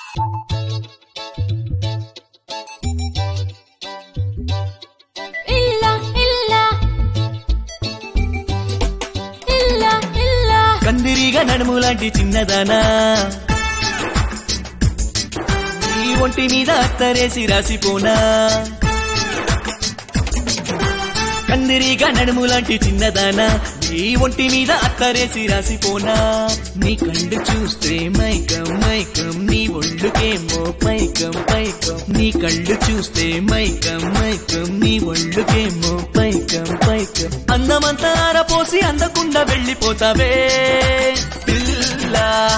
ಇಲ್ಲ ಇಲ್ಲ ಇಲ್ಲ ಇಲ್ಲ కందిరిగా నడుము లాంటి చిన్నదానా ఈ ఒంటి మీద అత్తరేసి రాసిపోనా కందిరిగా నడుము లాంటి చిన్నదానా ఈ ఒంటి మీద అత్తరేసి రాసిపోనా నీ కళ్ళు చూస్తే మైకం మైకం నీ ఒళ్ళుకేమో పైకం పైకం నీ కళ్ళు చూస్తే మైకం మైకం నీ ఒళ్ళుకేమో పైకం పైకం అందమంతా ఆరపోసి అందకుండా వెళ్ళిపోతావే పిల్ల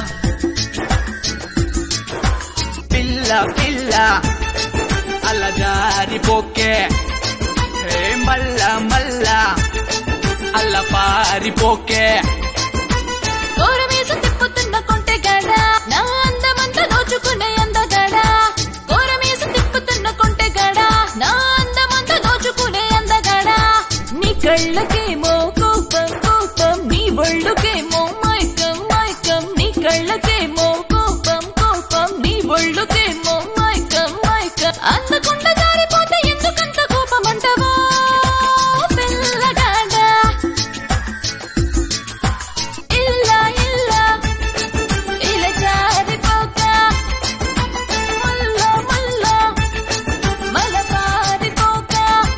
పిల్ల పిల్ల అలా జారిపోకే హే మల్ల మల్ల అల్ల పారిపోకే గోరమీస తిప్పుతున్న కొంటెగాడ నా అందమంతా దోచుకునే అందగాడ గోరమీస తిప్పుతున్న కొంటెగాడ నా అందమంతా దోచుకునే అందగాడ నీ కళ్ళకేమో కోపం కోపం నీ ఒళ్ళుకేమో మైకం మైకం నీ కళ్ళకేమో కోపం కోపం నీ ఒళ్ళుకేమో మైకం మైకం అందకుండా జారిపోతే ఎందుకంత కోపం అంటావా పిల్లగాడా ಇಲ್ಲ ಇಲ್ಲ ಇಲ್ಲ ಜಾರಿపోక ಮಲ್ಲ ಮಲ್ಲ ಮಲ ಪಾರಿపోక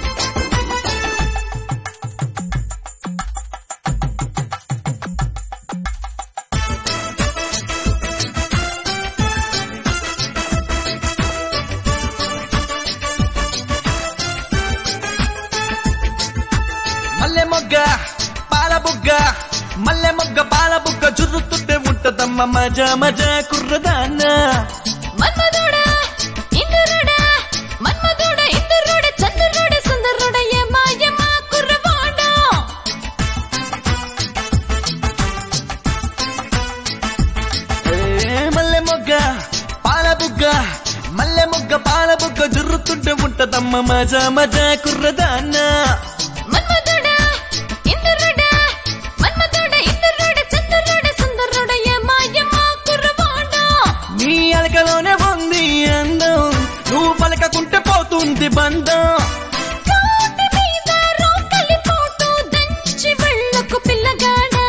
మల్లె మొగ్గ పాల బుగ్గ మల్లె మొగ్గ పాల బుగ్గ జుర్రుతుంటే ఉంటదమ్మ మజా మజా కుర్రదానా మన్మధుడా ఇంద్రుడా మన్మధుడా ఇంద్రుడా చంద్రుడా సుందరుడా యమ యమ కుర్రవాడా ఏ మల్లె మొగ్గ పాల బుగ్గ మల్లె మొగ్గ పాల బుగ్గ జుర్రుతుంటే ఉంటదమ్మ మజా మజా కుర్రదానా మన్మధుడా ఇంద్రుడా మన్మధుడా ఇంద్రుడా చంద్రుడా సుందరుడా యమ యమ కుర్రవాడా నీ అలకలోనే ఉంది అందం నువ్వు పలకకుంటే పోతుంది బంధం కోటి మీద రోకలి పోటు దంచి వెళ్ళకు పిల్లగాడా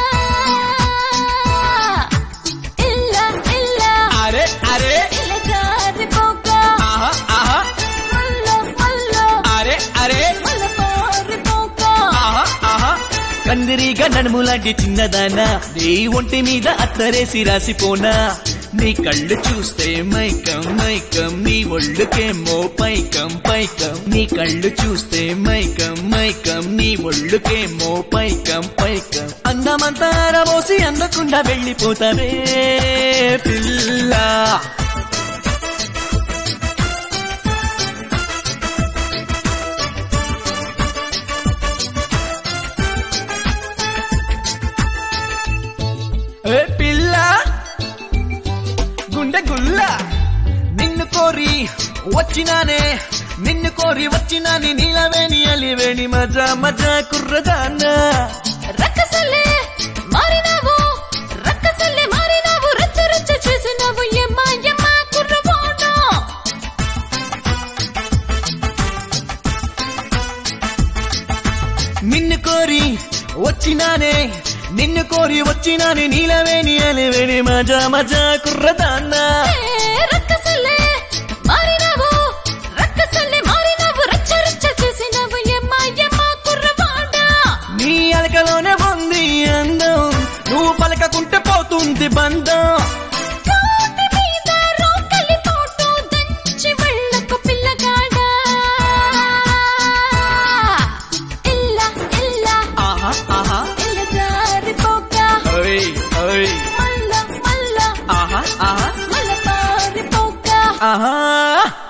ఇల్ల ఇల్ల అరే అరే ఇల్ల జారిపోక ఆహా ఆహా మల్ల మల్ల అరే అరే మల్ల పారిపోక ఆహా ఆహా కందిరిగా నడుము లాంటి చిన్నదానా నీ ఒంటి మీద అత్తరేసి రాసిపోనా నీ కళ్ళు చూస్తే మైకం మైకం నీ ఒళ్ళుకేమో పైకం పైకం నీ కళ్ళు చూస్తే మైకం మైకం నీ ఒళ్ళుకేమో పైకం పైకం అందమంతా ఆరబోసి అందకుండా వెళ్ళిపోతావే పిల్ల ఏ పిల్ల గుండె గుల్ల నిన్ను కోరి వచ్చినానే నిన్ను కోరి వచ్చినాని నీలవేణి అలివేణి మజా మజా కుర్రదానా రక్కసల్లే మారినావు రక్కసల్లే మారినావు రచ్చ రచ్చ చేసినావు యమ్మ యమ్మ కుర్రవాడా నిన్ను కోరి వచ్చినానే నిన్ను కోరి వచ్చినాని నీలవేణి అలివేణి మజా మజా కుర్రదానా ఏ రక్కసల్లే మారినావు రక్కసల్లే మారినావు రచ్చ రచ్చ చేసినావు యమ్మ యమ్మ కుర్రవాడా నీ అలకలోనే ఉంది అందం నువ్వు పలకకుంటే పోతుంది బంధం కోటి మీద రోకలి పోటు దంచి వెళ్ళకు పిల్లగాడా ఇల్ల ఇల్ల ఆహా ఆహా ఇల్ల జారిపోక ఓయ్ ఓయ్ మల్ల మల్ల ఆహా ఆహా మల్ల పారిపోక ఆహా